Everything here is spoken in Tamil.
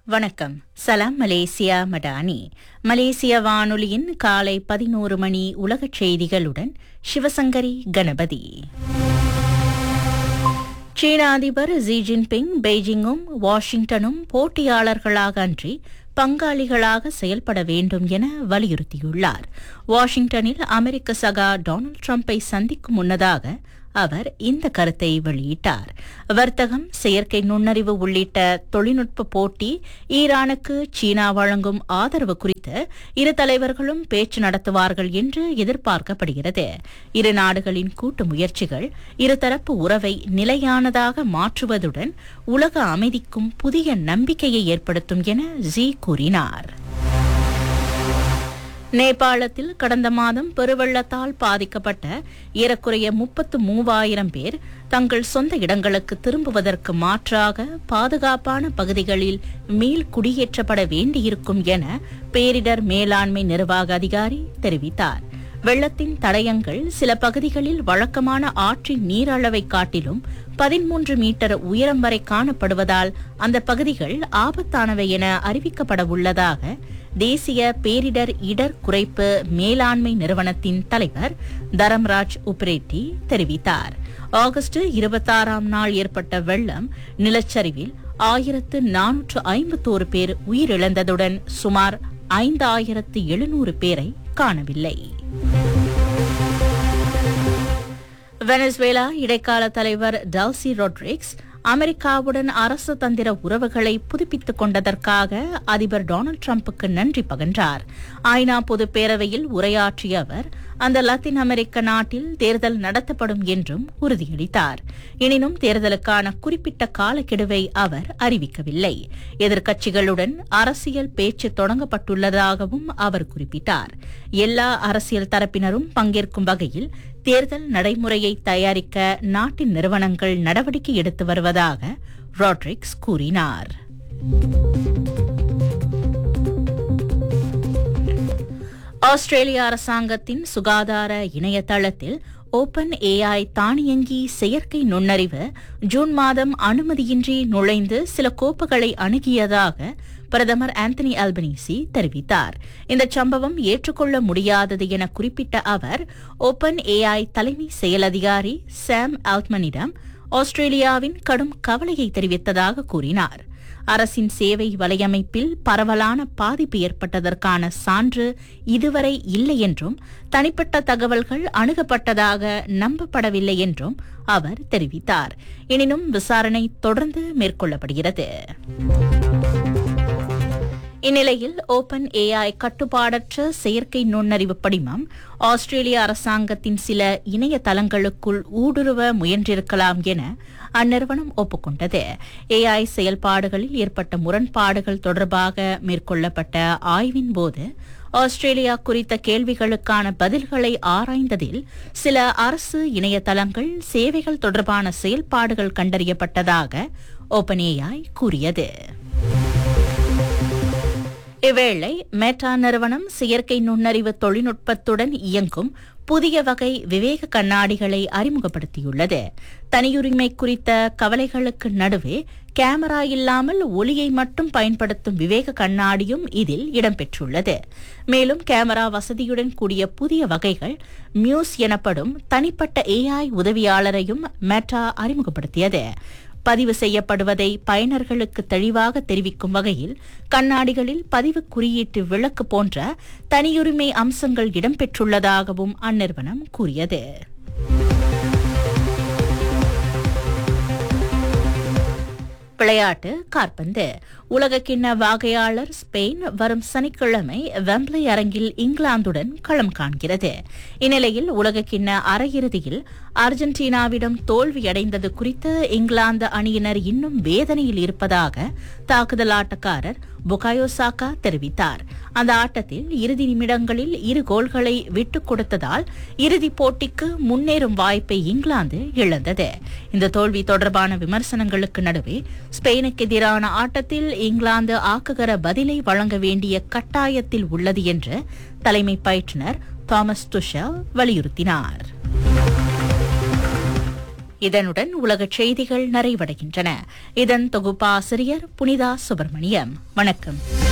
வணக்கம் சலாம் மலேசியா மடானி மலேசிய வானொலியின் காலை பதினோரு மணி உலகச் செய்திகளுடன் சிவசங்கரி கணபதி சீன அதிபர் ஜி ஜின்பிங் பெய்ஜிங்கும் வாஷிங்டனும் போட்டியாளர்களாக அன்றி பங்காளிகளாக செயல்பட வேண்டும் என வலியுறுத்தியுள்ளார் வாஷிங்டனில் அமெரிக்க சகா டொனால்டு டிரம்பை சந்திக்கும் முன்னதாக அவர் இந்த கருத்தை வெளியிட்டார் வர்த்தகம் செயற்கை நுண்ணறிவு உள்ளிட்ட தொழில்நுட்ப போட்டி ஈரானுக்கு சீனா வழங்கும் ஆதரவு குறித்து இரு தலைவர்களும் பேச்சு நடத்துவார்கள் என்று எதிர்பார்க்கப்படுகிறது இரு நாடுகளின் கூட்டு முயற்சிகள் இருதரப்பு உறவை நிலையானதாக மாற்றுவதுடன் உலக அமைதிக்கும் புதிய நம்பிக்கையை ஏற்படுத்தும் என ஜி கூறினார் நேபாளத்தில் கடந்த மாதம் பெருவெள்ளத்தால் பாதிக்கப்பட்ட ஏறக்குறைய முப்பத்து மூவாயிரம் பேர் தங்கள் சொந்த இடங்களுக்கு திரும்புவதற்கு மாற்றாக பாதுகாப்பான பகுதிகளில் மீள் குடியேற்றப்பட வேண்டியிருக்கும் என பேரிடர் மேலாண்மை நிர்வாக அதிகாரி தெரிவித்தார் வெள்ளத்தின் தடயங்கள் சில பகுதிகளில் வழக்கமான ஆற்றின் நீரளவை காட்டிலும் பதிமூன்று மீட்டர் உயரம் வரை காணப்படுவதால் அந்த பகுதிகள் ஆபத்தானவை என அறிவிக்கப்பட உள்ளதாக தேசிய பேரிடர் இடர் குறைப்பு மேலாண்மை நிறுவனத்தின் தலைவர் தரம்ராஜ் உப்ரேட்டி தெரிவித்தார் ஆகஸ்ட் இருபத்தாறாம் நாள் ஏற்பட்ட வெள்ளம் நிலச்சரிவில் ஆயிரத்து நானூற்று ஐம்பத்தோரு பேர் உயிரிழந்ததுடன் சுமார் ஐந்தாயிரத்து எழுநூறு பேரை காணவில்லை வெனசுவேலா இடைக்கால தலைவர் டல்சி ரொட்ரிக்ஸ் அமெரிக்காவுடன் அரசு தந்திர உறவுகளை புதுப்பித்துக் கொண்டதற்காக அதிபர் டொனால்டு டிரம்புக்கு நன்றி பகன்றார் ஐநா பொதுப் பேரவையில் உரையாற்றிய அவர் அந்த லத்தீன் அமெரிக்க நாட்டில் தேர்தல் நடத்தப்படும் என்றும் உறுதியளித்தார் எனினும் தேர்தலுக்கான குறிப்பிட்ட காலக்கெடுவை அவர் அறிவிக்கவில்லை எதிர்க்கட்சிகளுடன் அரசியல் பேச்சு தொடங்கப்பட்டுள்ளதாகவும் அவர் குறிப்பிட்டார் எல்லா அரசியல் தரப்பினரும் பங்கேற்கும் வகையில் தேர்தல் நடைமுறையை தயாரிக்க நாட்டின் நிறுவனங்கள் நடவடிக்கை எடுத்து வருவதாக ராட்ரிக்ஸ் கூறினார் ஆஸ்திரேலிய அரசாங்கத்தின் சுகாதார இணையதளத்தில் ஓபன் ஏஐ தானியங்கி செயற்கை நுண்ணறிவு ஜூன் மாதம் அனுமதியின்றி நுழைந்து சில கோப்புகளை அணுகியதாக பிரதமர் ஆந்தனி அல்பனீசி தெரிவித்தார் இந்த சம்பவம் ஏற்றுக்கொள்ள முடியாதது என குறிப்பிட்ட அவர் ஓபன் ஏஐ தலைமை செயல் அதிகாரி சாம் ஆல்ட்மனிடம் ஆஸ்திரேலியாவின் கடும் கவலையை தெரிவித்ததாக கூறினார் அரசின் சேவை வலையமைப்பில் பரவலான பாதிப்பு ஏற்பட்டதற்கான சான்று இதுவரை இல்லை என்றும் தனிப்பட்ட தகவல்கள் அணுகப்பட்டதாக நம்பப்படவில்லை என்றும் அவர் தெரிவித்தார் எனினும் விசாரணை தொடர்ந்து மேற்கொள்ளப்படுகிறது இந்நிலையில் ஓபன் ஏஐ கட்டுப்பாடற்ற செயற்கை நுண்ணறிவு படிமம் ஆஸ்திரேலிய அரசாங்கத்தின் சில இணையதளங்களுக்குள் ஊடுருவ முயன்றிருக்கலாம் என அந்நிறுவனம் ஒப்புக்கொண்டது ஏஐ செயல்பாடுகளில் ஏற்பட்ட முரண்பாடுகள் தொடர்பாக மேற்கொள்ளப்பட்ட ஆய்வின் போது ஆஸ்திரேலியா குறித்த கேள்விகளுக்கான பதில்களை ஆராய்ந்ததில் சில அரசு இணையதளங்கள் சேவைகள் தொடர்பான செயல்பாடுகள் கண்டறியப்பட்டதாக ஓபன் ஏஐ கூறியது இவ்வேளை மெட்டா நிறுவனம் செயற்கை நுண்ணறிவு தொழில்நுட்பத்துடன் இயங்கும் புதிய வகை விவேக கண்ணாடிகளை அறிமுகப்படுத்தியுள்ளது தனியுரிமை குறித்த கவலைகளுக்கு நடுவே கேமரா இல்லாமல் ஒளியை மட்டும் பயன்படுத்தும் விவேக கண்ணாடியும் இதில் இடம்பெற்றுள்ளது மேலும் கேமரா வசதியுடன் கூடிய புதிய வகைகள் மியூஸ் எனப்படும் தனிப்பட்ட ஏஐ உதவியாளரையும் மெட்டா அறிமுகப்படுத்தியது பதிவு செய்யப்படுவதை பயனர்களுக்கு தெளிவாக தெரிவிக்கும் வகையில் கண்ணாடிகளில் பதிவு குறியீட்டு விளக்கு போன்ற தனியுரிமை அம்சங்கள் இடம்பெற்றுள்ளதாகவும் அந்நிறுவனம் கூறியது விளையாட்டு காற்பந்து உலகக்கிண்ண வாகையாளர் ஸ்பெயின் வரும் சனிக்கிழமை வெம்ப்ளை அரங்கில் இங்கிலாந்துடன் களம் காண்கிறது இந்நிலையில் உலகக்கிண்ண அரையிறுதியில் அர்ஜென்டினாவிடம் தோல்வியடைந்தது குறித்து இங்கிலாந்து அணியினர் இன்னும் வேதனையில் இருப்பதாக தாக்குதல் ஆட்டக்காரர் புகாயோசாக்கா தெரிவித்தார் அந்த ஆட்டத்தில் இறுதி நிமிடங்களில் இரு கோல்களை விட்டுக் கொடுத்ததால் இறுதிப் போட்டிக்கு முன்னேறும் வாய்ப்பை இங்கிலாந்து இழந்தது இந்த தோல்வி தொடர்பான விமர்சனங்களுக்கு நடுவே ஸ்பெயினுக்கு எதிரான ஆட்டத்தில் இங்கிலாந்து ஆக்குகர பதிலை வழங்க வேண்டிய கட்டாயத்தில் உள்ளது என்று தலைமை பயிற்றுநர் தாமஸ் துஷல் வலியுறுத்தினார் இதனுடன் உலகச் செய்திகள் நிறைவடைகின்றன இதன் தொகுப்பாசிரியர் புனிதா சுப்பிரமணியம் வணக்கம்